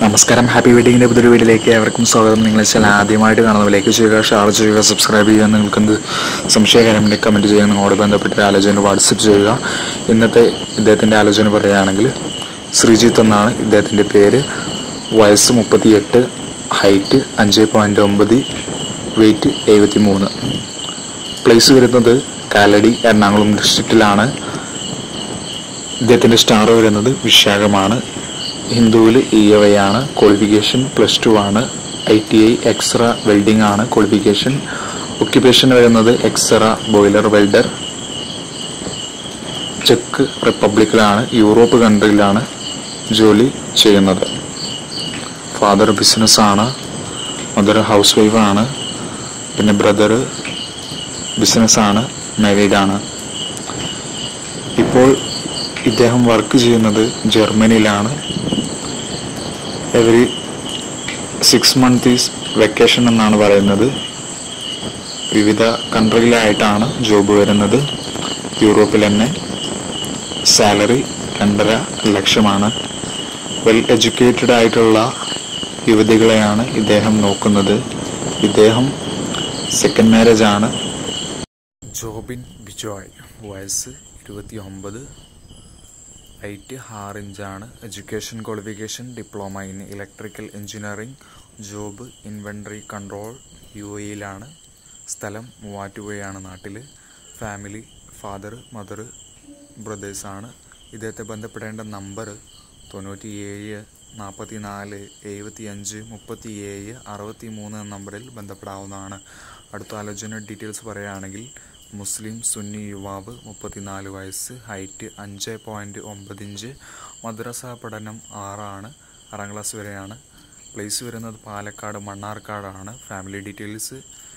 നമസ്കാരം ഹാപ്പി വെഡിങ്ങിൻ്റെ പുതിയൊരു വീഡിയോയിലേക്ക് ഏവർക്കും സ്വാഗതം നിങ്ങൾ ചാനൽ ആദ്യമായിട്ട് കാണുന്നത് ലൈക്ക് ചെയ്യുക ഷെയർ ചെയ്യുക സബ്സ്ക്രൈബ് ചെയ്യുക നിങ്ങൾക്ക് എന്ത് സംശയകരമുണ്ട് കമൻറ്റ് ചെയ്യുക നിങ്ങളോട് ബന്ധപ്പെട്ട ഒരു ആലോചന വാട്സപ്പ് ചെയ്യുക ഇന്നത്തെ ഇദ്ദേഹത്തിൻ്റെ ആലോചന പറയുകയാണെങ്കിൽ ശ്രീജിത്ത് എന്നാണ് ഇദ്ദേഹത്തിൻ്റെ പേര് വയസ്സ് മുപ്പത്തിയെട്ട് ഹൈറ്റ് അഞ്ച് പോയിൻറ്റ് ഒമ്പത് വെയിറ്റ് എഴുപത്തി മൂന്ന് പ്ലേസ് വരുന്നത് കാലടി എറണാകുളം ഡിസ്ട്രിക്റ്റിലാണ് ഇദ്ദേഹത്തിൻ്റെ സ്റ്റാർ വരുന്നത് വിശാഖമാണ് ഹിന്ദുവിൽ ഇയവയാണ് ക്വാളിഫിക്കേഷൻ പ്ലസ് ടു ആണ് I T I X-ray welding ആണ് ക്വാളിഫിക്കേഷൻ ഒക്യുപ്പേഷൻ വരുന്നത് എക്സ്റ ബോയിലർ വെൽഡർ ചെക്ക് റിപ്പബ്ലിക്കിലാണ് യൂറോപ്പ് കൺട്രിയിലാണ് ജോലി ചെയ്യുന്നത് ഫാദർ ബിസിനസ്സാണ് മദർ ഹൗസ് വൈഫാണ് പിന്നെ ബ്രദർ ബിസിനസ്സാണ് മാരീഡാണ് ഇപ്പോൾ ഇദ്ദേഹം വർക്ക് ചെയ്യുന്നത് ജർമ്മനിയിലാണ് every six month is vacation എന്നാണ് പറയുന്നത് വിവിധ കൺട്രിയിലായിട്ടാണ് ജോബ് വരുന്നത് യൂറോപ്പിൽ തന്നെ സാലറി രണ്ടര ലക്ഷമാണ് വെൽ എഡ്യൂക്കേറ്റഡ് ആയിട്ടുള്ള യുവതികളെയാണ് ഇദ്ദേഹം നോക്കുന്നത് ഇദ്ദേഹം സെക്കൻഡ് മാരേജ് ആണ് ജോബിൻ ബിജോയ് വയസ്സ് ഇരുപത്തി ഒമ്പത് ഹൈറ്റ് ആറ് ഇഞ്ചാണ് education qualification diploma in electrical engineering job inventory control U എയിലാണ് സ്ഥലം മൂവാറ്റുപുഴയാണ് നാട്ടിൽ ഫാമിലി ഫാദർ മദർ ബ്രദേഴ്സാണ് ഇദ്ദേഹത്തെ ബന്ധപ്പെടേണ്ട നമ്പർ തൊണ്ണൂറ്റി ഏഴ് നാൽപ്പത്തി നാല് എഴുപത്തി അഞ്ച് മുപ്പത്തി ഏഴ് അറുപത്തി മൂന്ന് എന്ന നമ്പറിൽ ബന്ധപ്പെടാവുന്നതാണ് അടുത്ത ആലോചന ഡീറ്റെയിൽസ് പറയുകയാണെങ്കിൽ മുസ്ലിം സുന്നി യുവാവ് മുപ്പത്തിനാല് വയസ്സ് ഹൈറ്റ് അഞ്ച് പോയിൻറ്റ് ഒമ്പത് ഇഞ്ച് മദ്രസ പഠനം ആറാണ് ആറാം ക്ലാസ് വരെയാണ് പ്ലേസ് വരുന്നത് പാലക്കാട് മണ്ണാർക്കാടാണ് ഫാമിലി ഡീറ്റെയിൽസ്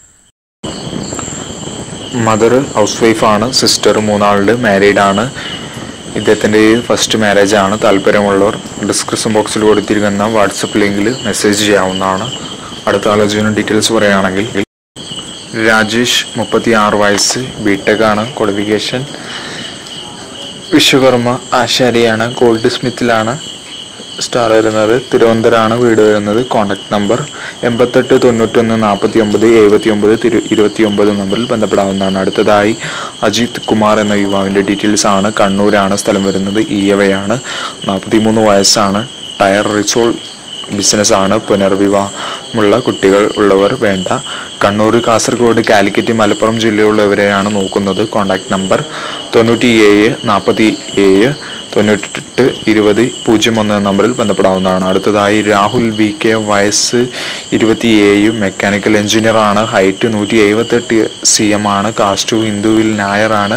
മദർ ഹൗസ് വൈഫാണ് സിസ്റ്റർ മൂന്നാളുടെ മാരീഡ് ആണ് ഇദ്ദേഹത്തിൻ്റെ ഫസ്റ്റ് മാരേജ് ആണ് താല്പര്യമുള്ളവർ ഡിസ്ക്രിപ്ഷൻ ബോക്സിൽ കൊടുത്തിരിക്കുന്ന വാട്സപ്പ് ലിങ്കിൽ മെസ്സേജ് ചെയ്യാവുന്നതാണ് അടുത്ത ആലോചന ഡീറ്റെയിൽസ് പറയുകയാണെങ്കിൽ രാജേഷ് മുപ്പത്തി ആറ് വയസ്സ് ബിടെക് ആണ് ക്വാളിഫിക്കേഷൻ വിശ്വകർമ്മ ആശാരിയാണ് ഗോൾഡ് സ്മിത്തിലാണ് സ്റ്റാർ വരുന്നത് തിരുവനന്തപുരമാണ് വീട് വരുന്നത് കോൺടാക്ട് നമ്പർ എൺപത്തെട്ട് തൊണ്ണൂറ്റൊന്ന് നാൽപ്പത്തി ഒമ്പത് എഴുപത്തി ഒമ്പത് തിരു ഇരുപത്തി ഒമ്പത് നമ്പറിൽ ബന്ധപ്പെടാവുന്നതാണ് അടുത്തതായി അജിത് കുമാർ എന്ന യുവാവിൻ്റെ ഡീറ്റെയിൽസ് ആണ് കണ്ണൂരാണ് സ്ഥലം വരുന്നത് ഈയവയാണ് നാൽപ്പത്തി മൂന്ന് വയസ്സാണ് ടയർ റിസോൾ ബിസിനസ്സാണ് പുനർവിവാഹമുള്ള കുട്ടികൾ ഉള്ളവർ വേണ്ട കണ്ണൂർ കാസർഗോഡ് കാലിക്കറ്റ് മലപ്പുറം ജില്ലയുള്ളവരെയാണ് നോക്കുന്നത് കോൺടാക്ട് നമ്പർ തൊണ്ണൂറ്റി ഏഴ് നാൽപ്പത്തി ഏഴ് തൊണ്ണൂറ്റെട്ട് ഇരുപത് പൂജ്യം ഒന്ന് നമ്പറിൽ ബന്ധപ്പെടാവുന്നതാണ് അടുത്തതായി രാഹുൽ വി കെ വയസ്സ് ഇരുപത്തിയേഴ് മെക്കാനിക്കൽ എഞ്ചിനീയറാണ് ഹൈറ്റ് നൂറ്റി എഴുപത്തെട്ട് സി എം ആണ് കാസ്റ്റു ഹിന്ദുവിൽ നായറാണ്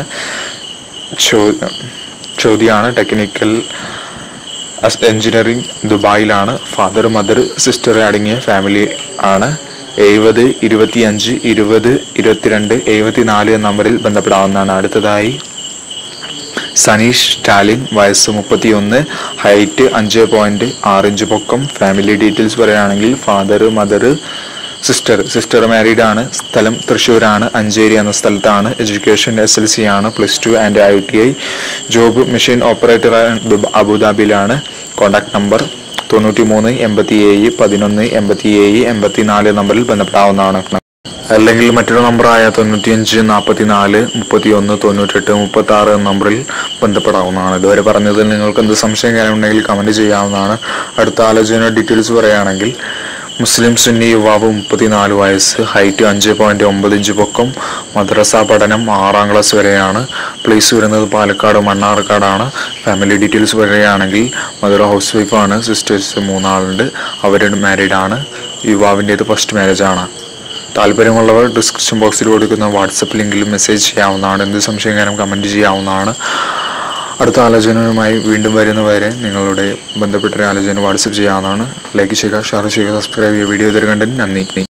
ചോദ്യമാണ് ടെക്നിക്കൽ എഞ്ചിനീയറിംഗ് ദുബായിലാണ് ഫാദർ മദർ സിസ്റ്റർ അടങ്ങിയ ഫാമിലി ആണ് എഴുപത് ഇരുപത്തിയഞ്ച് ഇരുപത് ഇരുപത്തിരണ്ട് എഴുപത്തിനാല് എന്ന നമ്പറിൽ ബന്ധപ്പെടാവുന്നതാണ് അടുത്തതായി സനീഷ് സ്റ്റാലിൻ വയസ്സ് മുപ്പത്തിയൊന്ന് ഹൈറ്റ് അഞ്ച് പോയിന്റ് ആറ് ഇഞ്ച് പൊക്കം ഫാമിലി ഡീറ്റെയിൽസ് പറയുകയാണെങ്കിൽ father mother sister sister married ആണ് സ്ഥലം തൃശ്ശൂരാണ് അഞ്ചേരി എന്ന സ്ഥലത്താണ് എഡ്യൂക്കേഷൻ എസ് എൽ സി ആണ് plus two and I T I job machine operator അബുദാബിയിലാണ് കോൺടാക്ട് നമ്പർ തൊണ്ണൂറ്റി മൂന്ന് എൺപത്തി ഏഴ് പതിനൊന്ന് എൺപത്തി ഏഴ് എൺപത്തി നാല് നമ്പറിൽ ബന്ധപ്പെടാവുന്നതാണ് അല്ലെങ്കിൽ മറ്റൊരു നമ്പറായ തൊണ്ണൂറ്റിയഞ്ച് നാൽപ്പത്തി നാല് മുപ്പത്തി ഒന്ന് തൊണ്ണൂറ്റെട്ട് മുപ്പത്തി ആറ് എന്ന നമ്പറിൽ ബന്ധപ്പെടാവുന്നതാണ് ഇതുവരെ പറഞ്ഞതിൽ നിങ്ങൾക്ക് എന്ത് സംശയം കാര്യമുണ്ടെങ്കിൽ കമൻറ്റ് ചെയ്യാവുന്നതാണ് അടുത്ത ആലോചന ഡീറ്റെയിൽസ് പറയുകയാണെങ്കിൽ മുസ്ലിം സുന്നി യുവാവ് മുപ്പത്തിനാല് വയസ്സ് ഹൈറ്റ് അഞ്ച് പോയിന്റ് ഒമ്പത് ഇഞ്ച് പൊക്കം മദ്രസ പഠനം ആറാം ക്ലാസ് വരെയാണ് പ്ലേസ് വരുന്നത് പാലക്കാട് മണ്ണാർക്കാടാണ് ഫാമിലി ഡീറ്റെയിൽസ് പറയുകയാണെങ്കിൽ മദർ ഹൗസ് വൈഫാണ് സിസ്റ്റേഴ്സ് മൂന്നാളുണ്ട് അവരുടെ മാരീഡ് ആണ് യുവാവിൻ്റേത് ഫസ്റ്റ് മാരേജ് ആണ് താല്പര്യമുള്ളവർ ഡിസ്ക്രിപ്ഷൻ ബോക്സിൽ കൊടുക്കുന്ന വാട്സപ്പ് ലിങ്കിൽ മെസ്സേജ് ചെയ്യാവുന്നതാണ് എന്ത് സംശയം കാര്യം കമൻറ്റ് ചെയ്യാവുന്നതാണ് അടുത്ത ആലോചനയുമായി വീണ്ടും വരുന്നവരെ നിങ്ങളുടെ ബന്ധപ്പെട്ട ആലോചന വാട്സപ്പ് ചെയ്യാവുന്നതാണ് ലൈക്ക് ചെയ്യുക ഷെയർ ചെയ്യുക സബ്സ്ക്രൈബ് ചെയ്യുക വീഡിയോ ഇതൊരു കണ്ടന്റ് നന്ദി